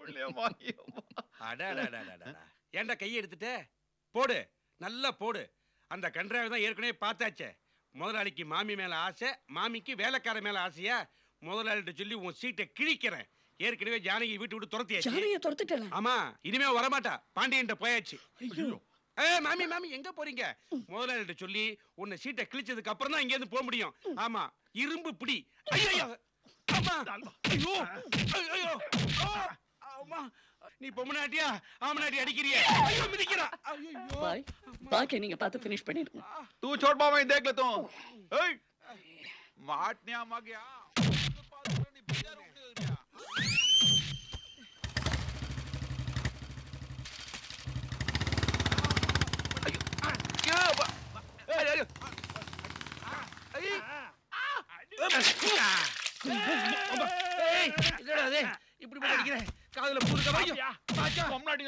புள்ளையம்மா, அடடடடடடா. ஏன்டா கையை எடுத்துட்ட போடு நல்லா போடு அந்த கன்றாவை தான் ஏற்கனவே பார்த்தாச்சே முதலாளிக்கு மாமி மேல ஆசை மாமிக்கு வேலைக்கார மேல ஆசையா முதலாளிகிட்ட சொல்லி உன் சீட்டை கிழிக்கிறேன் ஏற்கனவே ஜானகி வீட்டு விட்டு துரத்தியாச்சு ஜானகியை துரத்திட்டல ஆமா இனிமே வரமாட்டா பாண்டியன்ட்ட போயாச்சு ஏ மாமி மாமி எங்க போறீங்க முதலாளிகிட்ட சொல்லி உன்னை சீட்டை கிழிச்சதுக்கு அப்புறம் தான் இங்க இருந்து போக முடியும் ஆமா இரும்பு பிடி ஐயோ அம்மா ஐயோ ஐயோ ஆ, அம்மா நீ பொம்மனாட்டியா ஆமனாட்டி அடிக்கிறிய ஐயோ மிதிக்கிறா பாய் பாக்கி நீங்க பார்த்து ஃபினிஷ் பண்ணிடுங்க तू छोड़ मामा देख ले तू ए माटने आ गया ஏய், என்னடா இது? இப்படி போட்டு அடிக்கிற? காதுல பூருக்க வையும். பாச்சா.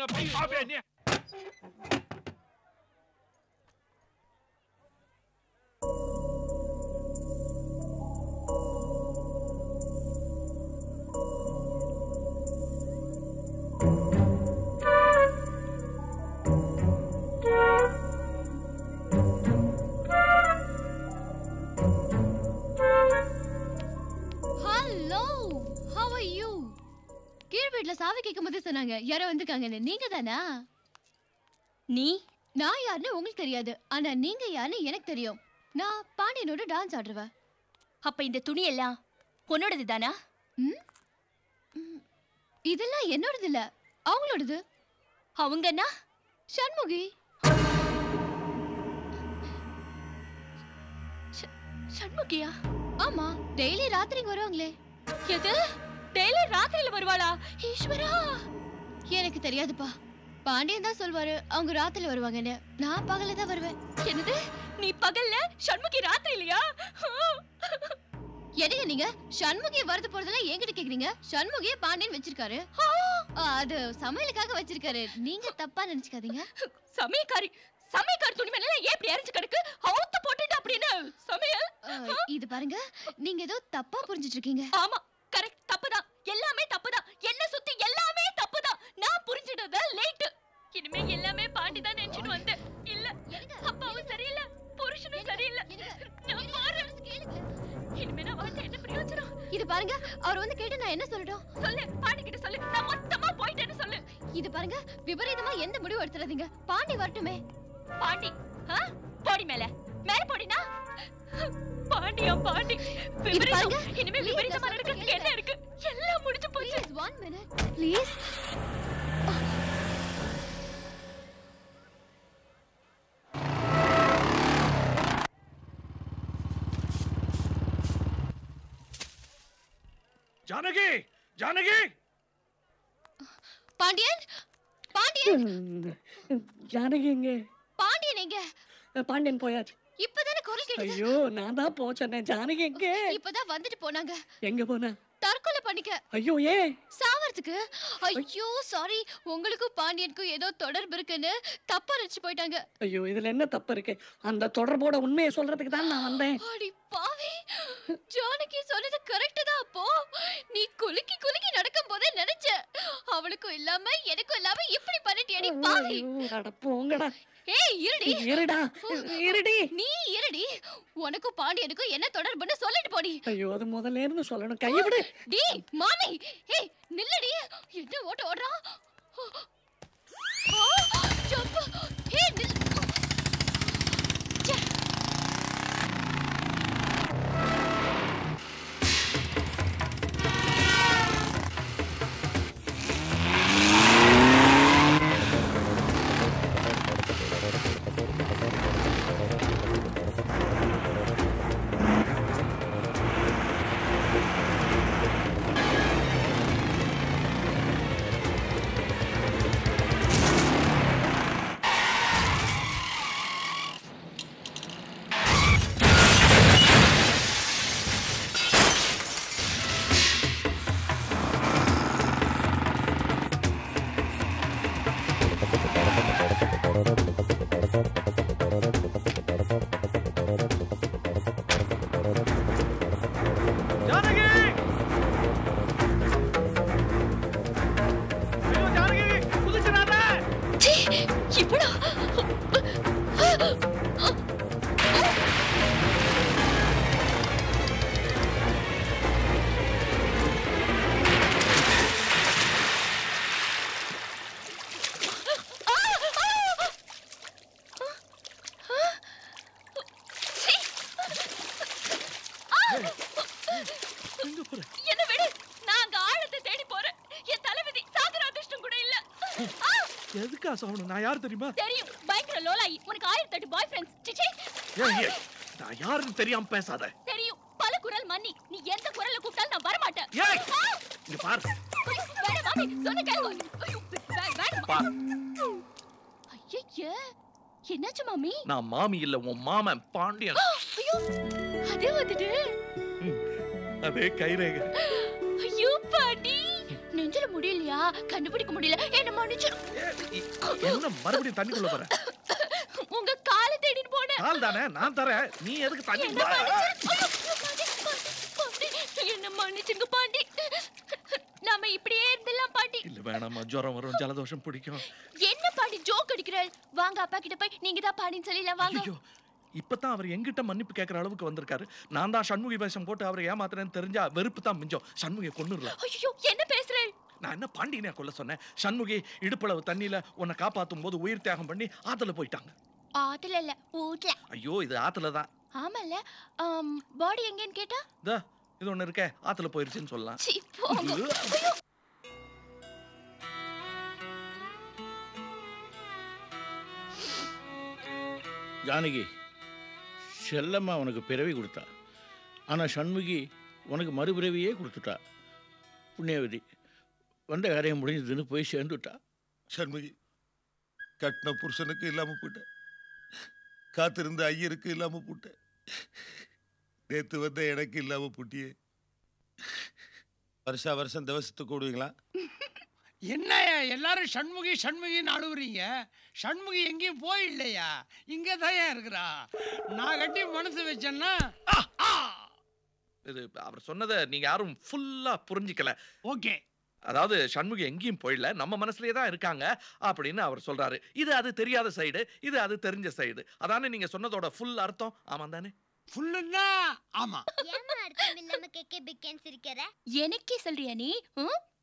ஹலோ ஹவ் ஆர் யூ கீழ் வீட்ல சாவி கேட்கும் போது சொன்னாங்க யாரோ வந்திருக்காங்கன்னு நீங்க தானா நீ நான் யாருன்னு உங்களுக்கு தெரியாது ஆனா நீங்க யாருன்னு எனக்கு தெரியும் நான் பாண்டியனோட டான்ஸ் ஆடுறவ அப்ப இந்த துணி எல்லாம் பொண்ணோடது தானா இதெல்லாம் என்னோடது இல்ல அவங்களோடது அவங்கன்னா சண்முகி ஷ- சண்முகியா ஆமா டெய்லி ராத்திரி இங்க வருவாங்களே எது டெய்லி ராத்திரில வருவாளா ஈஸ்வரா எனக்கு தெரியாதுப்பா பாண்டியன் தான் சொல்வாரு அவங்க ராத்திரில வருவாங்கன்னு நான் பகல்ல தான் வருவேன் என்னது நீ பகல்ல சண்முகி ராத்திரிலையா என்னங்க நீங்க சண்முகிய வரது போறதெல்லாம் என்கிட்ட கேக்குறீங்க சண்முகிய பாண்டியன் வச்சிருக்காரு ஆ, அது சமையலுக்காக வச்சிருக்காரு நீங்க தப்பா நினைச்சுக்காதீங்க சமையக்காரி சமையக்காரி துணி மேல ஏன் இப்படி அரைஞ்சு கிடக்கு அவுத்து போட்டுட்டு அப்படின்னு சமையல் இது பாருங்க நீங்க ஏதோ தப்பா புரிஞ்சிட்டு இருக்கீங்க ஆமா கரெக்ட் தப்புதான் எல்லாமே தப்புதான் என்ன சுத்தி எல்லாமே தப்புதான் நான் புரிஞ்சிட்டத லேட் இனிமே எல்லாமே பாண்டி தான் நினைச்சிட்டு வந்தேன் இல்ல அப்பாவும் சரியில்லை புருஷனும் சரியில்லை நான் மாறேன் இனிமே நான் வாழ்க்கை என்ன பிரயோஜனம் இது பாருங்க அவர் வந்து கேட்டு நான் என்ன சொல்லட்டும் சொல்லு பாண்டி கிட்ட சொல்லு நான் மொத்தமா போயிட்டேன்னு சொல்லு இது பாருங்க விபரீதமா எந்த முடிவு எடுத்துறாதீங்க பாண்டி வரட்டுமே பாண்டி ஆ? போடி மேல மேல போடினா பாண்டியா பாண்டி விபரீதம் இனிமே விபரீதமா நடக்கிறதுக்கு என்ன இருக்கு எல்லாம் முடிஞ்சு போச்சு one minute please Janaki Janaki Pandian Pandian Janaki எங்க பாண்டியன் எங்க பாண்டியன் போயாச்சு இப்பதானே குரல் கேட்டது ஐயோ நான் தான் போச்சேன் ஜானகி எங்க இப்பதான் வந்துட்டு போனாங்க எங்க போன தற்கொலை பண்ணிக்க ஐயோ ஏன் சாவறதுக்கு ஐயோ சாரி உங்களுக்கும் பாண்டியனுக்கும் ஏதோ தொடர்பு இருக்குன்னு தப்பா நினைச்சு போயிட்டாங்க ஐயோ இதுல என்ன தப்பு இருக்கு அந்த தொடர்போட உண்மையை சொல்றதுக்கு தான் நான் வந்தேன் அடி பாவி ஜானகி சொன்னது கரெக்ட் தான் அப்போ நீ குலுக்கி குலுக்கி நடக்கும் போதே நினைச்ச அவளுக்கும் இல்லாம எனக்கும் இல்லாம இப்படி பண்ணிட்டியடி பாவி ஐயோ, அட போங்கடா ஏய் இருடி இருடா இருடி நீ இருடி உனக்கும் பாண்டியனுக்கும் என்ன தொடர்புன்னு சொல்லிட்டு போடி ஐயோ அது முதல்ல இருந்து சொல்லணும் கையை விடு டி மாமி ஏய் நில்லடி என்ன ஓட்ட ஓடுறான் ஆ, ஜம்பு. ஏய் நில் ச்சே. எதுக்கு அசவணும் நான் யார் தெரியுமா தெரியும் பயங்கர லோலாயி உனக்கு ஆயிரத்தி எட்டு பாய் ஃப்ரெண்ட்ஸ் சிச்சே ஏய், ஏய், நான் யாருன்னு தெரியாம பேசாத தெரியும் பல குரல் மன்னி நீ எந்த குரல்ல கூப்பிட்டாலும் நான் வர மாட்டேன் ஏய் இங்க பாரு வேற மாமி சொன்ன கேளுங்க ஐயோ, வே- வேண்டாம். பாரு ஐயையே, என்னாச்சு மாமி நான் மாமி இல்ல உன் மாமன் பாண்டியன் ஐயோ அதே வந்துட்டு அதே கைரேக ஐயோ பாட்டி நெஞ்சில முடியலையா கண்டுபிடிக்க முடியல என்ன மன்னிச்சு என்ன மறுபடியும் தண்ணிக்குள்ள போற உங்க காலை தேடிட்டு போனேன் கால் தானே நான் தரேன் நீ எதுக்கு தண்ணி என்ன மன்னிச்சிரு- ஐயோ, பாண்டி, பாண்டி, பாண்டி, என்ன மன்னிச்சிருங்க பாண்டி நாம இப்படியே இருந்துடலாம் பாண்டி இல்ல வேணாமா ஜுரம் வரும் ஜலதோஷம் பிடிக்கும் என்ன பாண்டி ஜோக் அடிக்கிறாள் வாங்க அப்பா கிட்ட போய் நீங்க தான் பாடின்னு சொல்லிடலாம் வாங்க ஐயோ இப்பதான் அவர் எங்கிட்ட மன்னிப்பு கேட்கற அளவுக்கு வந்திருக்காரு நான் தான் சண்முகி வேஷம் போட்டு அவரை ஏமாத்துறேன்னு தெரிஞ்சா வெறுப்பு தான் மிஞ்சம் சண்முகியை கொன்னுடலாம் ஐயோ என்ன பேசுறேன் நான் என்ன பாண்டியனே கொல்ல சொன்னேன் சண்முகி இடுப்பளவு தண்ணியில உன்னை காப்பாத்தும் போது உயிர் தியாகம் பண்ணி ஆத்துல போயிட்டாங்க ஆத்துல இல்ல வீட்ல ஐயோ இது ஆத்துல தான் ஆமால பாடி எங்கன்னு கேட்டா இதோ இது ஒண்ணு இருக்கே ஆத்துல போயிருச்சுன்னு சொல்லலாம் சீ, போங்க ஜானகி செல்லம்மா உனக்கு பிறவி கொடுத்தா ஆனால் சண்முகி உனக்கு மறுபிறவியே கொடுத்துட்டா புண்ணியவதி வந்த காரியம் முடிஞ்சதுன்னு போய் சேர்ந்துட்டா சண்முகி கட்டின புருஷனுக்கு இல்லாம போயிட்டேன் காத்திருந்த ஐயருக்கு இல்லாம போட்டேன் நேத்து வந்த எனக்கு இல்லாம போட்டியே வருஷா வருஷம் திவசத்துக்கு கூடுவீங்களா என்னய்யா எல்லாரும் சண்முகி சண்முகின்னு அழுவுறீங்க சண்முகி எங்கேயும் போயில்லையா இங்கே தான் இருக்கிறா நான் கட்டி மனசு வச்சேன்னா இது அவர் சொன்னதை நீங்க யாரும் ஃபுல்லா புரிஞ்சிக்கல ஓகே அதாவது சண்முகி எங்கேயும் போயிடல நம்ம மனசுலயே தான் இருக்காங்க அப்படின்னு அவர் சொல்றாரு இது அது தெரியாத சைடு இது அது தெரிஞ்ச சைடு அதானே நீங்க சொன்னதோட ஃபுல் அர்த்தம் ஆமா தானே ஃபுல்லுன்னா ஆமா ஏமா அர்த்தம் இல்லாம கேக்க பிக்கேன்னு சிரிக்கிற எனக்கே சொல்றியா நீ ம்?